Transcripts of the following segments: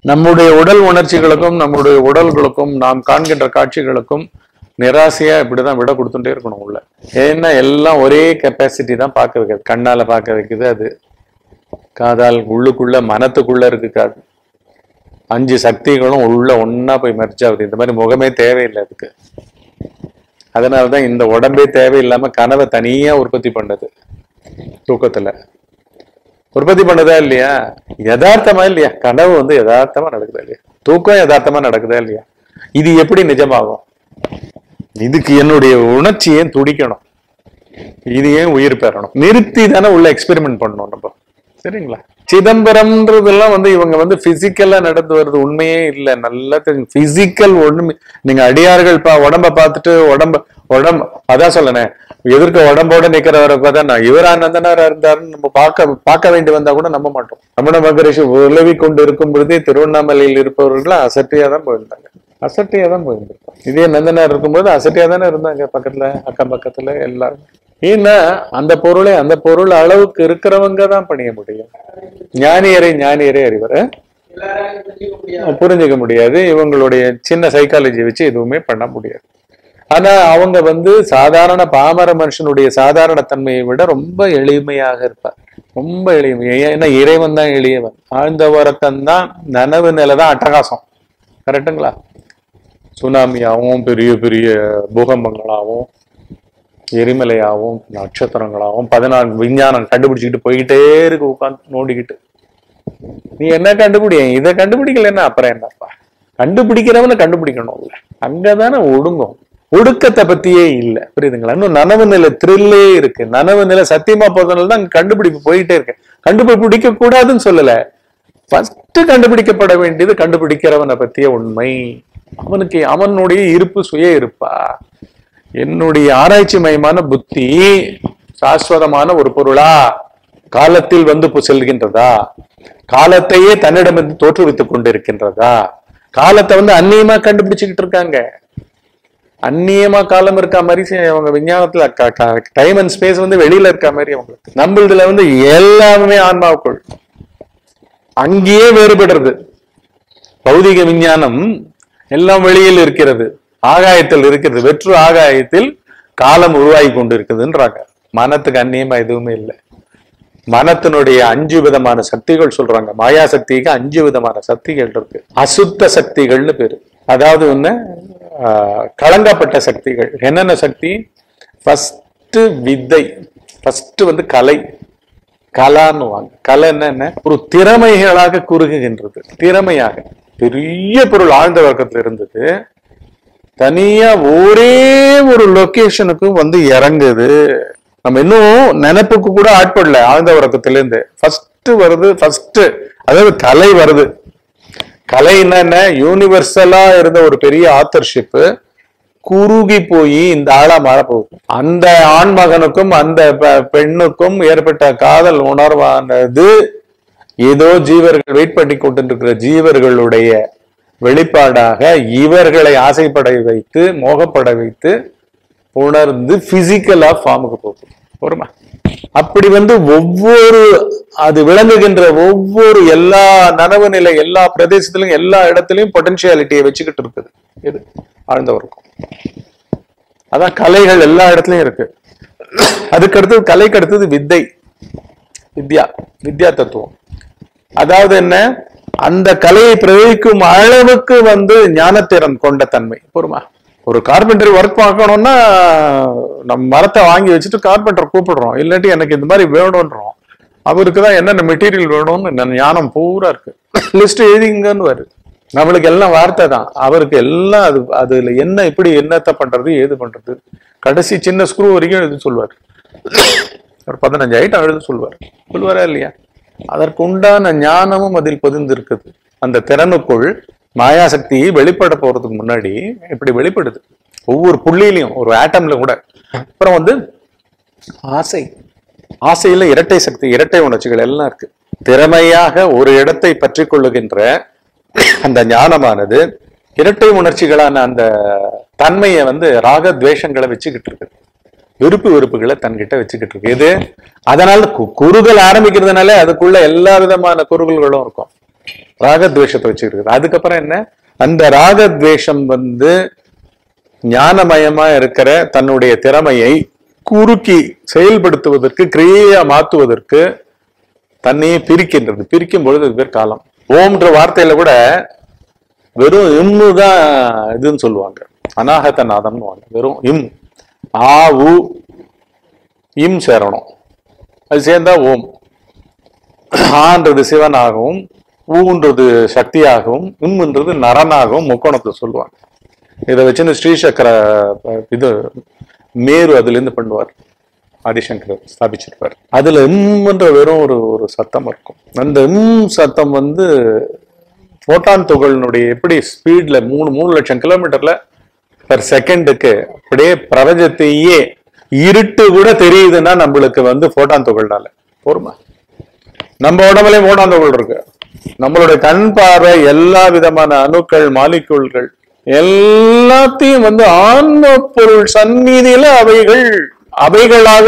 நம்முடைய உடல் உணர்ச்சிகளுக்கும் நம்முடைய உடல்களுக்கும் நாம் காண்கின்ற காட்சிகளுக்கும் நிராசையா இப்படிதான் விட கொடுத்துட்டே இருக்கணும் உள்ள ஏன்னா எல்லாம் ஒரே கெப்பாசிட்டி தான் பார்க்க வைக்கிறது கண்ணால பார்க்க வைக்குது அது காதால் உள்ளுக்குள்ள மனத்துக்குள்ள இருக்கு காது அஞ்சு சக்திகளும் உள்ள ஒண்ணா போய் மெர்ஜ் ஆகுது இந்த மாதிரி முகமே தேவையில்லை அதுக்கு அதனாலதான் இந்த உடம்பே தேவையில்லாம கனவை தனியா உற்பத்தி பண்ணுது தூக்கத்துல உற்பத்தி பண்ணுதா இல்லையா யதார்த்தமா இல்லையா கனவு வந்து யதார்த்தமா நடக்குதா இல்லையா தூக்கம் யதார்த்தமா நடக்குதா இல்லையா இது எப்படி நிஜமாகும் இதுக்கு என்னுடைய உணர்ச்சி ஏன் துடிக்கணும் இது ஏன் உயிர் பெறணும் நிறுத்தி தானே உள்ள எக்ஸ்பெரிமெண்ட் பண்ணணும் நம்ம சரிங்களா சிதம்பரம்ன்றதெல்லாம் வந்து இவங்க வந்து பிசிக்கலா நடந்து வருது உண்மையே இல்லை நல்லா தெரியும் பிசிக்கல் ஒண்ணுமே நீங்க அடியார்கள் பா உடம்ப பார்த்துட்டு உடம்ப உடம்பு அதான் சொல்லனேன் எதிர்க்க உடம்போட நிக்கிறவரை பார்த்தா நான் இவரானந்தனாரா இருந்தாருன்னு நம்ம பார்க்க பார்க்க வேண்டி வந்தா கூட நம்ப மாட்டோம் ரமண மகரிஷி உலவி கொண்டு இருக்கும் பொழுதே திருவண்ணாமலையில் இருப்பவர்கள் அசட்டியா தான் போயிருந்தாங்க அசட்டியா தான் போயிருந்திருப்பாங்க இதே நந்தனார் இருக்கும்போது அசட்டியா தானே இருந்தாங்க பக்கத்துல அக்கம் பக்கத்துல எல்லாரும் ஏன்னா அந்த பொருளை அந்த பொருள் அளவுக்கு இருக்கிறவங்க தான் பணிய முடியும் ஞானியரை ஞானியரே அறிவர் எல்லாராலையும் புரிஞ்சுக்க முடியாது புரிஞ்சுக்க முடியாது இவங்களுடைய சின்ன சைக்காலஜி வச்சு எதுவுமே பண்ண முடியாது ஆனா அவங்க வந்து சாதாரண பாமர மனுஷனுடைய சாதாரண தன்மையை விட ரொம்ப எளிமையாக இருப்பார் ரொம்ப எளிமை ஏன்னா இறைவன் தான் எளியவன் ஆழ்ந்த வரத்தன் தான் நனவு நிலை தான் அட்டகாசம் கரெக்டுங்களா சுனாமியாகவும் பெரிய பெரிய பூகம்பங்களாகவும் எரிமலையாகவும் நட்சத்திரங்களாகவும் பதினாலு விஞ்ஞானம் கண்டுபிடிச்சிக்கிட்டு போய்கிட்டே இருக்கு உட்காந்து நோண்டிக்கிட்டு நீ என்ன கண்டுபிடி இதை கண்டுபிடிக்கலன்னா அப்புறம் என்னப்பா கண்டுபிடிக்கிறவனை கண்டுபிடிக்கணும்ல அங்கதானே ஒடுங்கும் ஒடுக்கத்தை பத்தியே இல்ல புரியுதுங்களா இன்னும் நனவு நிலை த்ரில்லே இருக்கு நனவு நிலை சத்தியமா போறதுனால தான் அங்க கண்டுபிடிப்பு போயிட்டே இருக்கு கண்டுபிடிக்க கூடாதுன்னு சொல்லல ஃபர்ஸ்ட் கண்டுபிடிக்கப்பட வேண்டியது கண்டுபிடிக்கிறவனை பத்திய உண்மை அவனுக்கு அவனுடைய இருப்பு சுய இருப்பா என்னுடைய ஆராய்ச்சி மயமான புத்தி சாஸ்வதமான ஒரு பொருளா காலத்தில் வந்து பு- செல்கின்றதா காலத்தையே தன்னிடமிருந்து தோற்றுவித்துக் கொண்டிருக்கின்றதா காலத்தை வந்து அந்நியமா கண்டுபிடிச்சுக்கிட்டு இருக்காங்க அந்நியமா காலம் இருக்க மாதிரி செ- அவங்க விஞ்ஞானத்துல டைம் அண்ட் ஸ்பேஸ் வந்து வெளியில இருக்க மாதிரி அவங்களுக்கு நம்மளதுல வந்து எல்லாமே ஆன்மாவுக்குள் அங்கேயே வேறுபடுறது பௌதிக விஞ்ஞானம் எல்லாம் வெளியில் இருக்கிறது ஆகாயத்தில் இருக்கிறது வெற்று ஆகாயத்தில் காலம் உருவாகி கொண்டு இருக்குதுன்றாங்க மனத்துக்கு அந்நியமா எதுவுமே இல்லை மனத்தினுடைய அஞ்சு விதமான சக்திகள் சொல்றாங்க மாயா சக்திக்கு அஞ்சு விதமான சக்திகள் இருக்கு அசுத்த சக்திகள்னு பேரு அதாவது ஒண்ணு ஆஹ், களங்கப்பட்ட சக்திகள் என்னென்ன சக்தி ஃபர்ஸ்ட் வித்தை ஃபர்ஸ்ட் வந்து கலை கலான்னு வாங்க கலை என்ன ஒரு திறமைகளாக குறுகுகின்றது திறமையாக பெரிய பொருள் ஆழ்ந்த வர்க்கத்துல இருந்தது தனியா ஒரே ஒரு லொகேஷனுக்கும் வந்து இறங்குது நம்ம இன்னும் நினைப்புக்கு கூட ஆட்படல ஆழ்ந்த உறக்கத்திலிருந்து ஃபர்ஸ்ட் வருது ஃபர்ஸ்ட் அதாவது கலை வருது கலை என்னென்ன யூனிவர்சலா இருந்த ஒரு பெரிய ஆத்தர்ஷிப் குறுகி போய் இந்த ஆளா மாற போகுது அந்த ஆண்மகனுக்கும் அந்த பெ- பெண்ணுக்கும் ஏற்பட்ட காதல் உணர்வானது ஏதோ ஜீவர்கள் வெயிட் பண்ணி கொண்டிருக்கிற ஜீவர்களுடைய வெளிப்பாடாக இவர்களை ஆசைப்பட வைத்து மோகப்பட வைத்து உணர்ந்து பிசிக்கலா ஃபார்முக்கு போகும் வருமா அப்படி வந்து ஒவ்வொரு அது விளங்குகின்ற ஒவ்வொரு எல்லா நனவு நிலை எல்லா பிரதேசத்திலும் எல்லா இடத்துலயும் பொட்டன்ஷியாலிட்டியை வச்சுக்கிட்டு இருக்குது இது ஆழ்ந்தவருக்கும் அதான் கலைகள் எல்லா இடத்துலயும் இருக்கு அதுக்கு அடுத்தது கலைக்கு அடுத்தது வித்தை வித்யா வித்யா தத்துவம் அதாவது என்ன அந்த கலையை பிரயோகிக்கும் அளவுக்கு வந்து ஞானத்திறன் கொண்ட தன்மை பொறுமா ஒரு கார்பெண்டர் ஒர்க் பார்க்கணும்னா நம்ம மரத்தை வாங்கி வச்சுட்டு கார்பெண்டர் கூப்பிடுறோம் இல்லாட்டி எனக்கு இந்த மாதிரி வேணும்ன்றோம் அவருக்கு தான் என்னென்ன மெட்டீரியல் வேணும்னு ந- ஞானம் பூரா இருக்கு லிஸ்ட் எழுதிங்கன்னு வருது நம்மளுக்கு எல்லாம் வார்த்தை தான் அவருக்கு எல்லாம் அது அதுல என்ன எப்படி என்னத்த பண்றது ஏது பண்றது கடைசி சின்ன ஸ்க்ரூ வரைக்கும் எழுத சொல்வார் ஒரு பதினஞ்சு ஐட்டம் எழுத சொல்வார் சொல்வாரா இல்லையா அதற்கு உண்டான ஞானமும் அதில் பொதிந்து இருக்குது அந்த திறனுக்குள் மாயாசக்தி வெளிப்பட போறதுக்கு முன்னாடி இப்படி வெளிப்படுது ஒவ்வொரு புள்ளியிலையும் ஒரு ஆட்டம்ல கூட அப்புறம் வந்து ஆசை ஆசையில இரட்டை சக்தி இரட்டை உணர்ச்சிகள் எல்லாம் இருக்கு திறமையாக ஒரு இடத்தை பற்றி கொள்ளுகின்ற அந்த ஞானமானது இரட்டை உணர்ச்சிகளான அந்த தன்மையை வந்து ராக துவேஷங்களை வச்சுக்கிட்டு இருக்குது விருப்பு வெறுப்புகளை தன்கிட்ட வச்சுக்கிட்டு இருக்கு இது அதனால கு- குறுகல் ஆரம்பிக்கிறதுனால அதுக்குள்ள எல்லா விதமான குறுகல்களும் இருக்கும் ராகத்வேஷத்தை வச்சுக்கிறது அதுக்கப்புறம் என்ன அந்த ராகத்வேஷம் வந்து ஞானமயமா இருக்கிற தன்னுடைய திறமையை குறுக்கி செயல்படுத்துவதற்கு கிரியையா மாத்துவதற்கு தன்னையே பிரிக்கின்றது பிரிக்கும் பொழுது அது பேர் காலம் ஓம்ன்ற வார்த்தையில கூட வெறும் இம்மு தான் இதுன்னு சொல்லுவாங்க அநாகத நாதம்னு வெறும் இம் ஆ உ இம் சேரணும் அது சேர்ந்தா ஓம் ஆன்றது சிவனாகவும் ஊன்றது சக்தியாகவும் இம்ன்றது நரனாகவும் முக்கோணத்தை சொல்லுவாங்க இதை வச்சுன்னு ஸ்ரீசக்கர அஹ், இது மேரு அதுல இருந்து பண்ணுவார் ஆதிசங்கர் ஸ்தாபிச்சிருப்பார் அதுல இம்ன்ற வெறும் ஒரு ஒரு சத்தம் இருக்கும் அந்த இம் சத்தம் வந்து போட்டான் துகளினுடைய எப்படி ஸ்பீட்ல மூணு மூணு லட்சம் கிலோமீட்டர்ல பெர் செகண்டுக்கு அப்படியே பிரபஞ்சத்தையே இருட்டு கூட தெரியுதுன்னா நம்மளுக்கு வந்து போட்டான் துகள்னால போருமா நம்ம உடம்புலயும் போட்டான் துகள் இருக்கு நம்மளுடைய கண் பார்வை எல்லா விதமான அணுக்கள் மாலிக்கூல்கள் எல்லாத்தையும் வந்து ஆன்ம பொருள் சந்நிதியில அவைகள் அவைகளாக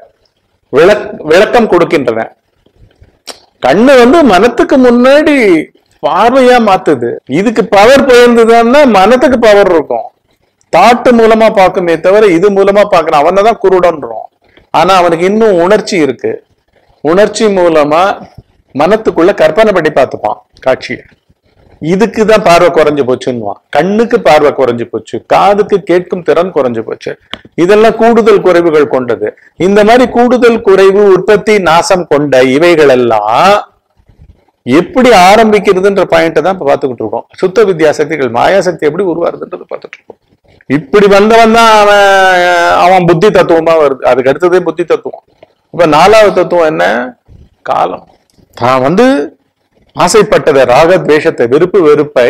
விளக் விளக்கம் கொடுக்கின்றன கண்ணு வந்து மனத்துக்கு முன்னாடி பார்வையா மாத்துது இதுக்கு பவர் போயிருந்ததுன்னா மனத்துக்கு பவர் இருக்கும் தாட்டு மூலமா பார்க்குமே தவிர இது மூலமா பார்க்கணும் அவனை தான் குருடன்றோம் ஆனா அவனுக்கு இன்னும் உணர்ச்சி இருக்கு உணர்ச்சி மூலமா மனத்துக்குள்ள கற்பனை பண்ணி பார்த்துப்பான் காட்சியை இதுக்கு தான் பார்வை குறைஞ்சு போச்சுன்னுவான் கண்ணுக்கு பார்வை குறைஞ்சு போச்சு காதுக்கு கேட்கும் திறன் குறைஞ்சு போச்சு இதெல்லாம் கூடுதல் குறைவுகள் கொண்டது இந்த மாதிரி கூடுதல் குறைவு உற்பத்தி நாசம் கொண்ட இவைகள் எல்லாம் எப்படி ஆரம்பிக்கிறதுன்ற பாயிண்ட தான் இப்ப பார்த்துக்கிட்டு இருக்கோம் சுத்த வித்யா சக்திகள் மாயாசக்தி எப்படி உருவாருதுன்றது பார்த்துட்டு இருக்கோம் இப்படி வந்தவன் தான் அவன் அவன் புத்தி தத்துவமா வருது அதுக்கு அடுத்ததே புத்தி தத்துவம் இப்ப நாலாவது தத்துவம் என்ன காலம் தான் வந்து ஆசைப்பட்டதை ராக துவேஷத்தை விருப்பு வெறுப்பை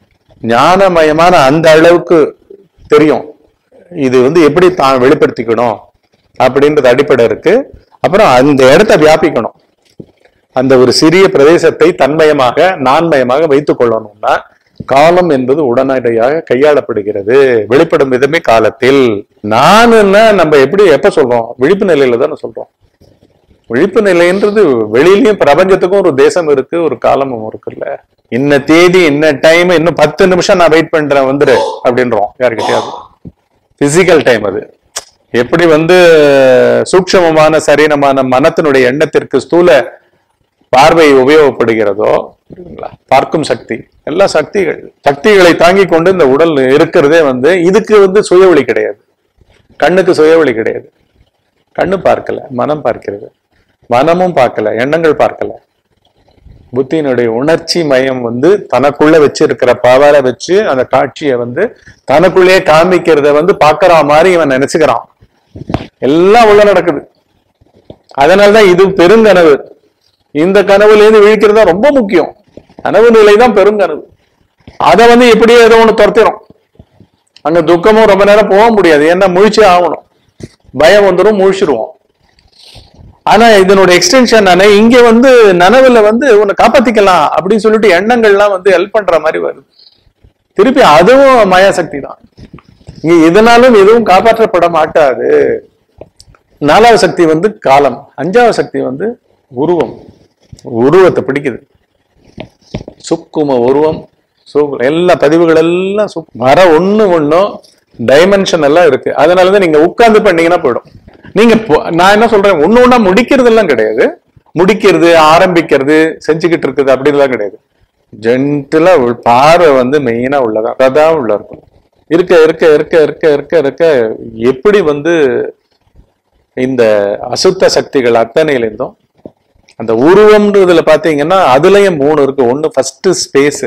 ஞானமயமான அந்த அளவுக்கு தெரியும் இது வந்து எப்படி தான் வெளிப்படுத்திக்கணும் அப்படின்றது அடிப்படை இருக்கு அப்புறம் அந்த இடத்த வியாபிக்கணும் அந்த ஒரு சிறிய பிரதேசத்தை தன்மயமாக நான்மயமாக வைத்துக் கொள்ளணும்னா காலம் என்பது உடனடியாக கையாளப்படுகிறது வெளிப்படும் விதமே காலத்தில் நானுன்னா நம்ம எப்படி எப்ப சொல்றோம் விழிப்பு நிலையில தானே சொல்றோம் விழிப்பு நிலைன்றது வெளியிலயும் பிரபஞ்சத்துக்கும் ஒரு தேசம் இருக்கு ஒரு காலமும் இருக்குல்ல இன்ன தேதி இன்ன டைம் இன்னும் பத்து நிமிஷம் நான் வெயிட் பண்றேன் வந்துரு அப்படின்றோம் யாருக்கிட்டயாவது பிசிக்கல் டைம் அது எப்படி வந்து சூக்ஷமமான சரீரமான மனத்தினுடைய எண்ணத்திற்கு ஸ்தூல பார்வை உபயோகப்படுகிறதோ புரியுதுங்களா? பார்க்கும் சக்தி எல்லா சக்திகள் சக்திகளை தாங்கி கொண்டு இந்த உடல் இருக்கிறதே வந்து இதுக்கு வந்து சுயவழி கிடையாது கண்ணுக்கு சுயவழி கிடையாது கண்ணு பார்க்கல மனம் பார்க்கிறது மனமும் பார்க்கல எண்ணங்கள் பார்க்கல புத்தியினுடைய உணர்ச்சி மயம் வந்து தனக்குள்ள வச்சிருக்கிற பவரை வச்சு அந்த காட்சியை வந்து தனக்குள்ளேயே காமிக்கிறத வந்து பார்க்கற மாதிரி இவன் நினைச்சுக்கிறான் எல்லாம் உள்ள நடக்குது அதனாலதான் இது பெருங்கனவு இந்த கனவுல இருந்து விழிக்கிறது தான் ரொம்ப முக்கியம் கனவு நிலை தான் பெருங்கனவு அதை வந்து எப்படியோ ஏதோ ஒண்ணு துரத்திடும் அங்க துக்கமும் ரொம்ப நேரம் போக முடியாது ஏன்னா முழிச்சே ஆகணும் பயம் வந்துடும் முழிச்சிருவோம் ஆனா இதனோட எக்ஸ்டென்ஷன் நானே இங்க வந்து நனவுல வந்து உன்னை காப்பாத்திக்கலாம் அப்படின்னு சொல்லிட்டு எண்ணங்கள்லாம் வந்து ஹெல்ப் பண்ற மாதிரி வருது திருப்பி அதுவும் மாயாசக்தி தான் இங்க இதனாலும் எதுவும் காப்பாற்றப்பட மாட்டாது நாலாவது சக்தி வந்து காலம் அஞ்சாவது சக்தி வந்து உருவம் உருவத்தை பிடிக்குது சுக்கும உருவம் சூப்பர் எல்லா பதிவுகள் எல்லாம் சுக் வர ஒண்ணு ஒண்ணும் டைமென்ஷன் எல்லாம் இருக்கு அதனாலதான் நீங்க உட்கார்ந்து பண்ணீங்கன்னா போயிடும் நீங்க பொ- நான் என்ன சொல்றேன் ஒண்ணு ஒண்ணா முடிக்கிறது எல்லாம் கிடையாது முடிக்கிறது ஆரம்பிக்கிறது செஞ்சுக்கிட்டு இருக்குது அப்படின்லாம் கிடையாது ஜென்டலா பார்வை வந்து மெயினா உள்ளதான் அதான் உள்ள இருக்கும் இருக்க இருக்க இருக்க இருக்க இருக்க இருக்க எப்படி வந்து இந்த அசுத்த சக்திகள் அத்தனையிலிருந்தும் அந்த உருவம்ன்றதுல பாத்தீங்கன்னா அதுலயும் மூணு இருக்கு ஒண்ணு ஃபர்ஸ்ட் ஸ்பேஸ்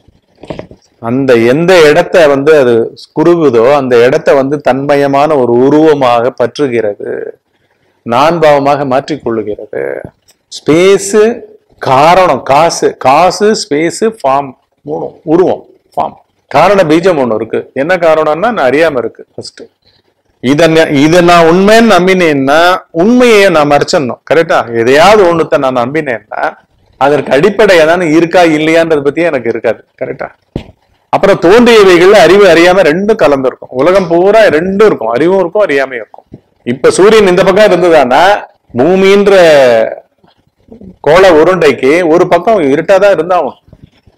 அந்த எந்த இடத்த வந்து அது குறுகுதோ அந்த இடத்த வந்து தன்மயமான ஒரு உருவமாக பற்றுகிறது நான்பாவமாக மாற்றிக்கொள்ளுகிறது ஸ்பேஸ் காரணம் காசு காசு ஸ்பேஸ் ஃபார்ம் மூணு உருவம் ஃபார்ம் காரண பீஜம் ஒண்ணு இருக்கு என்ன காரணம்னா நான் அறியாம இருக்கு ஃபர்ஸ்ட் இத ந- இத நான் உண்மைன்னு நம்பினேன்னா உண்மையை நான் மறைச்சிடணும் கரெக்டா எதையாவது ஒண்ணுத்த நான் நம்பினேன்னா அதற்கு அடிப்படை ஏதாவது இருக்கா இல்லையான்றத பத்தி எனக்கு இருக்காது கரெக்டா அப்புறம் தோன்றியவைகள்ல அறிவு அறியாம ரெண்டும் கலந்து இருக்கும் உலகம் பூரா ரெண்டும் இருக்கும் அறிவும் இருக்கும் அறியாமையும் இருக்கும் இப்ப சூரியன் இந்த பக்கம் இருந்ததானா பூமின்ற கோள உருண்டைக்கு ஒரு பக்கம் இருட்டாதான் இருந்தாகும்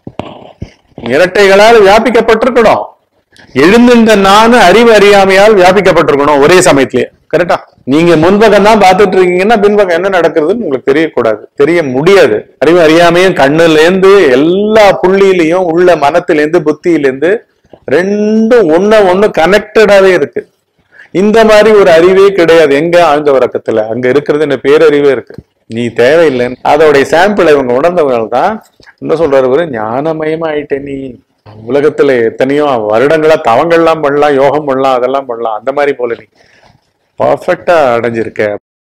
இரட்டைகளால் வியாபிக்கப்பட்டிருக்கணும் எழுந்திருந்த நானு அறிவு அறியாமையால் வியாபிக்கப்பட்டிருக்கணும் ஒரே சமயத்திலேயே கரெக்டா நீங்க முன்பக்கம் தான் பார்த்துட்டு இருக்கீங்கன்னா பின்பக்கம் என்ன நடக்கிறதுன்னு உங்களுக்கு தெரியக்கூடாது தெரிய முடியாது அறிவு அறியாமையும் கண்ணுல இருந்து எல்லா புள்ளியிலையும் உள்ள மனத்திலேருந்து புத்தியிலேருந்து ரெண்டும் ஒண்ணு ஒண்ணு கனெக்டடாவே இருக்கு இந்த மாதிரி ஒரு அறிவே கிடையாது எங்க ஆழ்ந்த உறக்கத்துல அங்க இருக்கிறது என்ன பேரறிவே இருக்கு நீ தேவையில்லைன்னு அதோடைய சாம்பிளை இவங்க உணர்ந்தவங்க தான் என்ன சொல்றாரு இவரு ஞானமயமா ஆயிட்ட நீ உலகத்துல எத்தனையோ வருடங்களா தவங்கள்லாம் பண்ணலாம் யோகம் பண்ணலாம் அதெல்லாம் பண்ணலாம் அந்த மாதிரி போல நீ பர்ஃபெக்டா அடைஞ்சிருக்க